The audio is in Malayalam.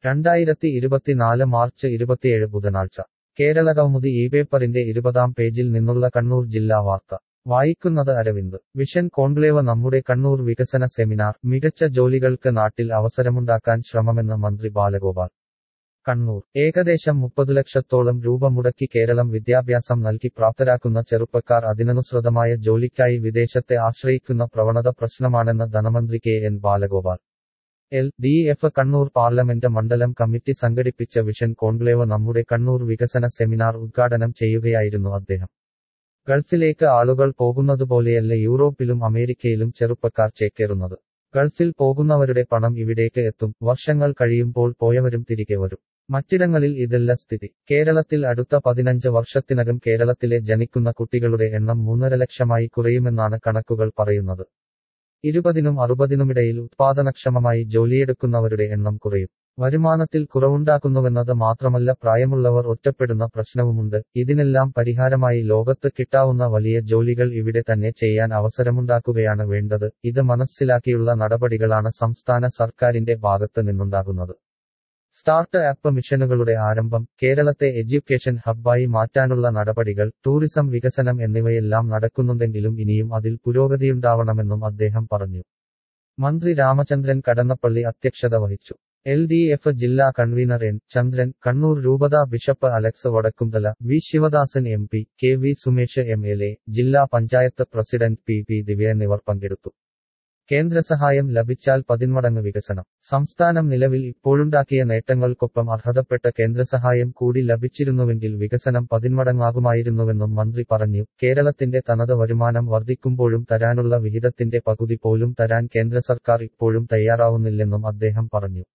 രണ്ടായിരത്തി ഇരുപത്തിനാല് മാർച്ച് ഇരുപത്തിയേഴ് ബുധനാഴ്ച കേരള കൗമുദി ഈ പേപ്പറിന്റെ ഇരുപതാം പേജിൽ നിന്നുള്ള കണ്ണൂർ ജില്ലാ വാർത്ത വായിക്കുന്നത് അരവിന്ദ് വിഷൻ കോൺക്ലേവ് നമ്മുടെ കണ്ണൂർ വികസന സെമിനാർ മികച്ച ജോലികൾക്ക് നാട്ടിൽ അവസരമുണ്ടാക്കാൻ ശ്രമമെന്ന് മന്ത്രി ബാലഗോപാൽ കണ്ണൂർ ഏകദേശം മുപ്പത് ലക്ഷത്തോളം രൂപ മുടക്കി കേരളം വിദ്യാഭ്യാസം നൽകി പ്രാപ്തരാക്കുന്ന ചെറുപ്പക്കാർ അതിനനുസൃതമായ ജോലിക്കായി വിദേശത്തെ ആശ്രയിക്കുന്ന പ്രവണത പ്രശ്നമാണെന്ന് ധനമന്ത്രി K N Balagopal L D F Kannur parliament മണ്ഡലം കമ്മിറ്റി സംഘടിപ്പിച്ച വിഷൻ കോൺക്ലേവ് നമ്മുടെ കണ്ണൂർ വികസന സെമിനാർ ഉദ്ഘാടനം ചെയ്യുകയായിരുന്നു അദ്ദേഹം ഗൾഫിലേക്ക് ആളുകൾ പോകുന്നതുപോലെയല്ല യൂറോപ്പിലും അമേരിക്കയിലും ചെറുപ്പക്കാർ ചേക്കേറുന്നത് ഗൾഫിൽ പോകുന്നവരുടെ പണം ഇവിടേക്ക് എത്തും വർഷങ്ങൾ കഴിയുമ്പോൾ പോയവരും തിരികെ വരും മറ്റിടങ്ങളിൽ ഇതല്ല സ്ഥിതി കേരളത്തിൽ അടുത്ത പതിനഞ്ച് വർഷത്തിനകം കേരളത്തിലെ ജനിക്കുന്ന കുട്ടികളുടെ എണ്ണം മൂന്നര ലക്ഷമായി കുറയുമെന്നാണ് കണക്കുകൾ പറയുന്നത് ഇരുപതിനും അറുപതിനുമിടയിൽ ഉത്പാദനക്ഷമമായി ജോലിയെടുക്കുന്നവരുടെ എണ്ണം കുറയും വരുമാനത്തിൽ കുറവുണ്ടാക്കുന്നുവെന്നത് മാത്രമല്ല പ്രായമുള്ളവർ ഒറ്റപ്പെടുന്ന പ്രശ്നവുമുണ്ട് ഇതിനെല്ലാം പരിഹാരമായി ലോകത്ത് കിട്ടാവുന്ന വലിയ ജോലികൾ ഇവിടെ തന്നെ ചെയ്യാൻ അവസരമുണ്ടാക്കുകയാണ് വേണ്ടത് ഇത് മനസ്സിലാക്കിയുള്ള നടപടികളാണ് സംസ്ഥാന സർക്കാരിന്റെ ഭാഗത്ത് നിന്നുണ്ടാകുന്നത് സ്റ്റാർട്ട് ആപ്പ് മിഷനുകളുടെ ആരംഭം കേരളത്തെ എഡ്യൂക്കേഷൻ ഹബ്ബായി മാറ്റാനുള്ള നടപടികൾ ടൂറിസം വികസനം എന്നിവയെല്ലാം നടക്കുന്നുണ്ടെങ്കിലും ഇനിയും അതിൽ പുരോഗതിയുണ്ടാവണമെന്നും അദ്ദേഹം പറഞ്ഞു മന്ത്രി രാമചന്ദ്രൻ കടന്നപ്പള്ളി അധ്യക്ഷത വഹിച്ചു എൽ ഡി എഫ് ജില്ലാ കൺവീനർ എൻ ചന്ദ്രൻ കണ്ണൂർ രൂപത bishop Alex Vadakkumthala V Sivadasan M P K V Sumesh M L A ജില്ലാ panchayat president P P Divya എന്നിവർ പങ്കെടുത്തു കേന്ദ്ര സഹായം ലഭിച്ചാൽ പതിന്മടങ്ങ് വികസനം സംസ്ഥാനം നിലവിൽ ഇപ്പോഴുണ്ടാക്കിയ നേട്ടങ്ങൾക്കൊപ്പം അർഹതപ്പെട്ട കേന്ദ്രസഹായം കൂടി ലഭിച്ചിരുന്നുവെങ്കിൽ വികസനം പതിന്മടങ്ങാകുമായിരുന്നുവെന്നും മന്ത്രി പറഞ്ഞു കേരളത്തിന്റെ തനത് വരുമാനം വർദ്ധിക്കുമ്പോഴും തരാനുള്ള വിഹിതത്തിന്റെ പകുതി പോലും തരാൻ കേന്ദ്ര സർക്കാർ ഇപ്പോഴും തയ്യാറാവുന്നില്ലെന്നും അദ്ദേഹം പറഞ്ഞു